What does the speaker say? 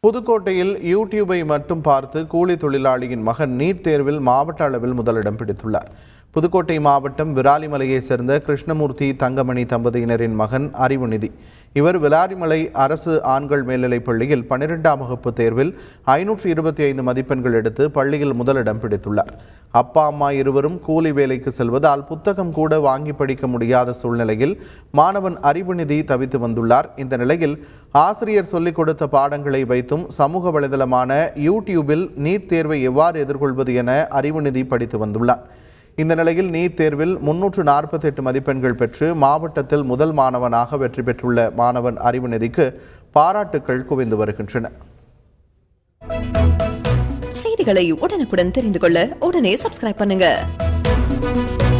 புதுக்கோட்டையில் யூடியூபை மட்டும் பார்த்து கூலி தொழிலாளியின் மகன் நீட் தேர்வில் மாவட்ட அளவில் முதலிடம் பிடித்துள்ளார் புதுக்கோட்டை மாவட்டம் விராலிமலையைச் சேர்ந்த கிருஷ்ணமூர்த்தி தங்கமணி தம்பதியினரின் மகன் அறிவுநிதி இவர் விராலிமலை அரசு ஆண்கள் மேல்நிலைப் பள்ளியில் பன்னிரெண்டாம் வகுப்பு தேர்வில் ஐநூற்று இருபத்தி ஐந்து மதிப்பெண்கள் எடுத்து பள்ளியில் முதலிடம் பிடித்துள்ளார் அப்பா அம்மா இருவரும் கூலி வேலைக்கு செல்வதால் புத்தகம் கூட வாங்கி படிக்க முடியாத சூழ்நிலையில் மாணவன் அறிவுநிதி தவித்து வந்துள்ளார் இந்த நிலையில் ஆசிரியர் சொல்லிக் கொடுத்த பாடங்களை வைத்தும் சமூக வலைதளமான யூடியூபில் நீட் தேர்வை எவ்வாறு எதிர்கொள்வது என அறிவுநிதி படித்து வந்துள்ளார் இந்த நிலையில் நீட் தேர்வில் முன்னூற்று நாற்பத்தி எட்டு மதிப்பெண்கள் பெற்று மாவட்டத்தில் முதல் மாணவனாக வெற்றி பெற்றுள்ள மாணவன் அறிவுநிதிக்கு பாராட்டுக்கள் குவிந்து வருகின்றன செய்திகளை உடனுக்குடன் தெரிந்து கொள்ள உடனே சப்ஸ்கிரைப் பண்ணுங்க